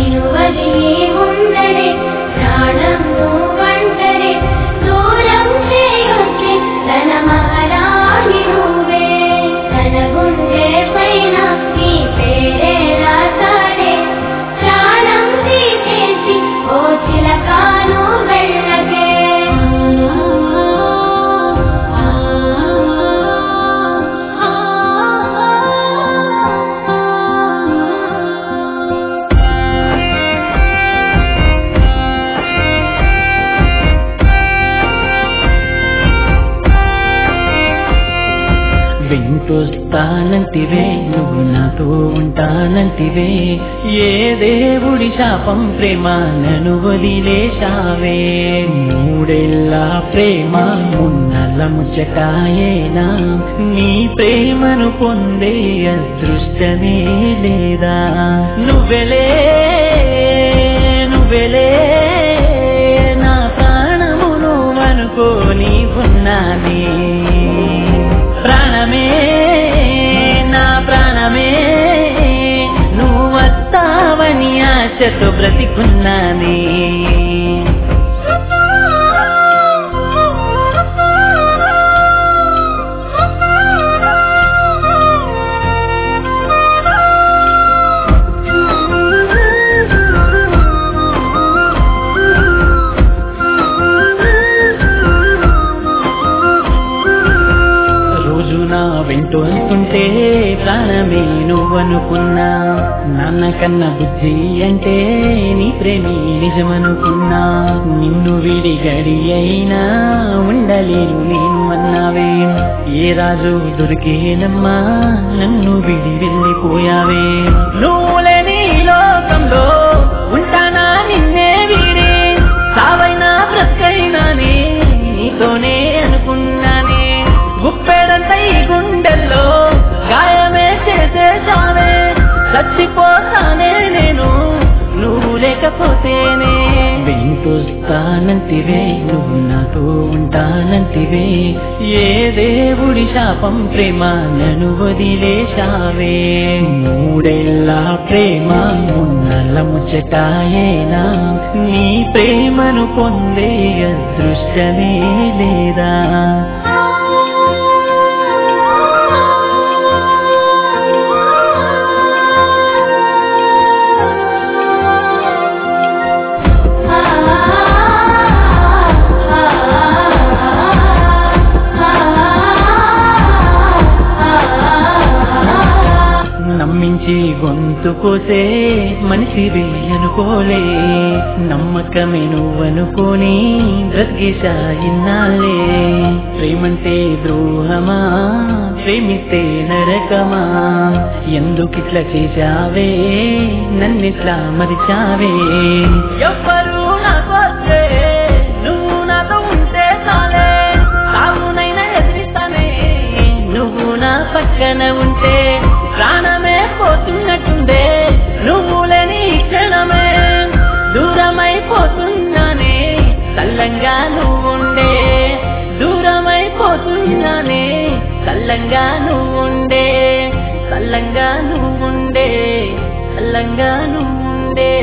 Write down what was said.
నిన్ను వదిలి ఉండనే ప్రాణం నువ్వంటనే దూరం చేయొచ్చి తన మహారాణి నువ్వే తన గుండె పైన నీ పేరే రాసాడే ప్రాణం తీసేసి ఓ చిలకాను వెళ్ళకే వింటొస్తానంటివే నువ్వు నాతో ఉంటానంటివే ఏ దేవుడి శాపం ప్రేమ నన్ను వదిలేశావే మూడేళ్ళ ప్రేమ మున్నల ముచ్చటాయేనా నీ ప్రేమను పొందే అదృష్టమే లేదా నువ్వెలే నువ్వెలే నా ప్రాణమును అనుకోని ఉన్నానే ప్రాణమే నా ప్రాణమే నువ్వు వస్తావని ఆశతో బ్రతికున్నానే రోజు నా వెంట వస్తుంటే ప్రాణమే నువ్వనుకున్నా నాన్న కన్న బుద్ధి అంటే నీ ప్రేమి నిజమనుకున్నా నిన్ను విడి గడి అయినా ఉండలేను నేను అన్నావే ఏ రాజు దొరికేనమ్మా నన్ను విడి వెళ్ళిపోయావే నువ్వులేని లోకంలో ఉంటానా నిన్నే వీడి సావైనా బ్రతుకైనానే నీతోనే అనుకున్నానే గుప్పెడంత ఈ గుండెల్లో గాయమే చేసేసావే చచ్చిపోతానే నేను నువ్వు లేకపోతేనే వింటొస్తానంటివే నువ్వు నాతో ఉంటానంటివే ఏ దేవుడి శాపం ప్రేమ నన్ను వదిలేశావే మూడేళ్ళ ప్రేమ మున్నల ముచ్చటాయేనా నీ ప్రేమను పొందే అదృష్టమే లేదా నమ్మించి గొంతు కోసే మనిషివి అనుకోలే నమ్మకమే నువ్వనుకోని బ్రతికేశా ఇన్నాళ్ళే ప్రేమంటే ద్రోహమా ప్రేమిస్తే నరకమా ఎందుకిట్లా చేశావే నన్నిట్లా మరిచావే ఎవ్వరు నాకొచ్చే నువ్వు నాతో ఉంటే చాలే సాగునైనా ఎదిరిస్తానే నువ్వు నా పక్కన ఉంటే ప్రాణమే పోతున్నట్టుండే నువ్వు లేని ఈ క్షణమే దూరమైపోతున్నానే చల్లంగా నువ్వుండే దూరమైపోతున్నానే చల్లంగా నువ్వుండే చల్లంగా నువ్వుండే చల్లంగా నువ్వుండే